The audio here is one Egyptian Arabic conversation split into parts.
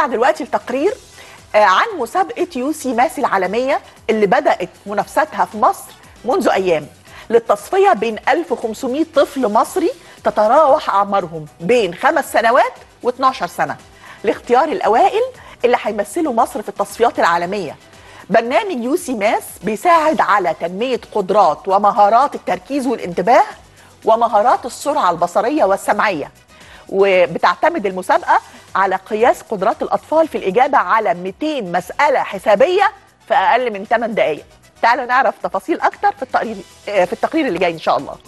نرجع دلوقتي لتقرير آه، عن مسابقة يوسي ماس العالمية اللي بدأت منافستها في مصر منذ أيام للتصفية بين 1500 طفل مصري تتراوح أعمارهم بين خمس سنوات و12 سنة لاختيار الأوائل اللي هيمثلوا مصر في التصفيات العالمية برنامج يوسي ماس بيساعد على تنمية قدرات ومهارات التركيز والانتباه ومهارات السرعة البصرية والسمعية وبتعتمد المسابقة على قياس قدرات الأطفال في الإجابة على 200 مسألة حسابية في أقل من 8 دقايق تعالوا نعرف تفاصيل أكتر في التقرير في التقرير اللي جاي إن شاء الله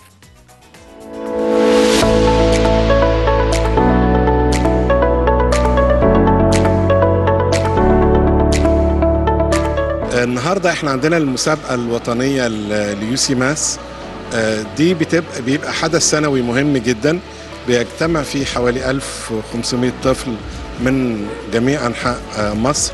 النهارده احنا عندنا المسابقه الوطنيه ليوسي ماس آه، دي بتبقى بيبقى حدث سنوي مهم جدا بيجتمع فيه حوالي 1500 طفل من جميع انحاء آه، مصر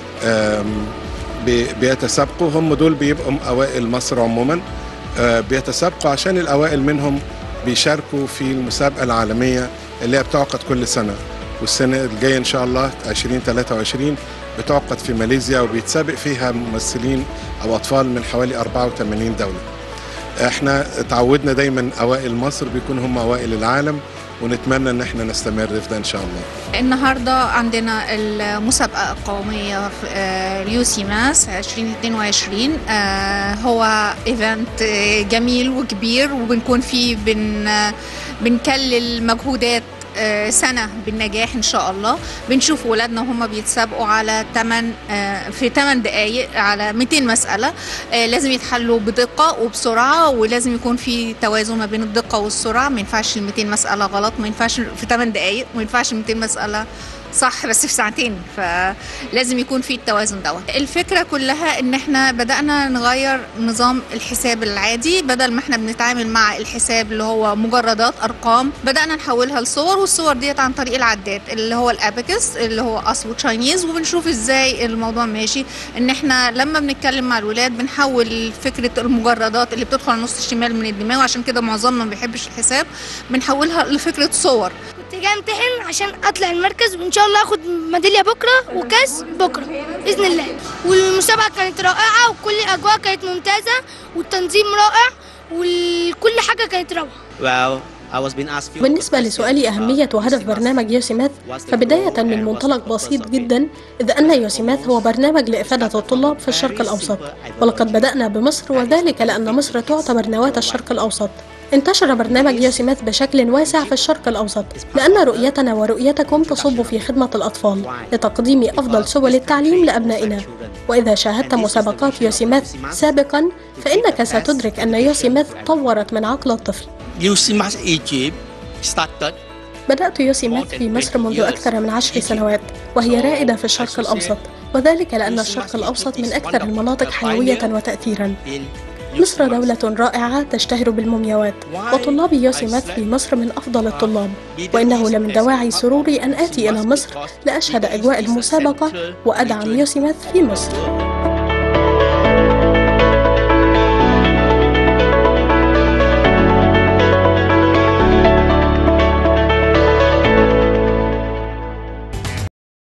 آم، بي- بيتسابقوا هم دول بيبقوا اوائل مصر عموما آه، بيتسابقوا عشان الاوائل منهم بيشاركوا في المسابقه العالميه اللي هي بتعقد كل سنه والسنه الجايه ان شاء الله 2023 بتعقد في ماليزيا وبيتسابق فيها ممثلين او اطفال من حوالي 84 دوله احنا اتعودنا دايما اوائل مصر بيكون هم اوائل العالم ونتمنى ان احنا نستمر في ده ان شاء الله النهارده عندنا المسابقة القومية في آه، اليوسي ماس 2022 آه، هو ايفنت آه، جميل وكبير وبنكون فيه بن آه، بنكلل مجهودات آه، سنة بالنجاح إن شاء الله بنشوف ولادنا وهم بيتسابقوا على 8 في 8 دقايق على 200 مسألة آه، لازم يتحلوا بدقة وبسرعة ولازم يكون في توازن ما بين الدقة والسرعة ما ينفعش ال 200 مسألة غلط ما ينفعش في 8 دقايق ما ينفعش 200 مسألة صح بس في ساعتين فلازم يكون في التوازن دوت الفكرة كلها ان احنا بدأنا نغير نظام الحساب العادي بدل ما احنا بنتعامل مع الحساب اللي هو مجردات ارقام بدأنا نحولها لصور والصور ديت عن طريق العداد اللي هو الابيكس اللي هو اصله تشاينيز وبنشوف ازاي الموضوع ماشي ان احنا لما بنتكلم مع الولاد بنحول فكرة المجردات اللي بتدخل النص الشمال من الدماغ عشان كده معظمنا ما بيحبش الحساب بنحولها لفكرة صور كنت جاي امتحن عشان اطلع المركز وان شاء الله اخد ميداليه بكره وكاس بكره باذن الله والمسابقه كانت رائعه وكل الاجواء كانت ممتازه والتنظيم رائع وكل حاجه كانت روعه Well, I was being asked few بالنسبة questions لسؤالي about أهمية وهدف برنامج يوسيماث فبداية من منطلق بسيط جدا إذ أن يوسيماث هو برنامج لإفادة الطلاب في الشرق الأوسط ولقد بدأنا بمصر وذلك لأن مصر تعتبر نواة الشرق الأوسط انتشر برنامج يوسيماث بشكل واسع في الشرق الأوسط لأن رؤيتنا ورؤيتكم تصب في خدمة الأطفال لتقديم أفضل سبل التعليم لأبنائنا وإذا شاهدت مسابقات يوسيماث سابقا فإنك ستدرك أن يوسيماث طورت من عقل الطفل UCMAS Egypt started بدأت يوسيماث في مصر منذ أكثر من عشر سنوات وهي رائدة في الشرق الأوسط وذلك لأن الشرق الأوسط من أكثر المناطق حيوية وتأثيرا in مصر دولة رائعة تشتهر بالمومياوات وطلاب يوسيماث في مصر من أفضل الطلاب وإنه لمن دواعي سروري أن آتي إلى مصر لأشهد أجواء المسابقة وأدعم يوسيماث في مصر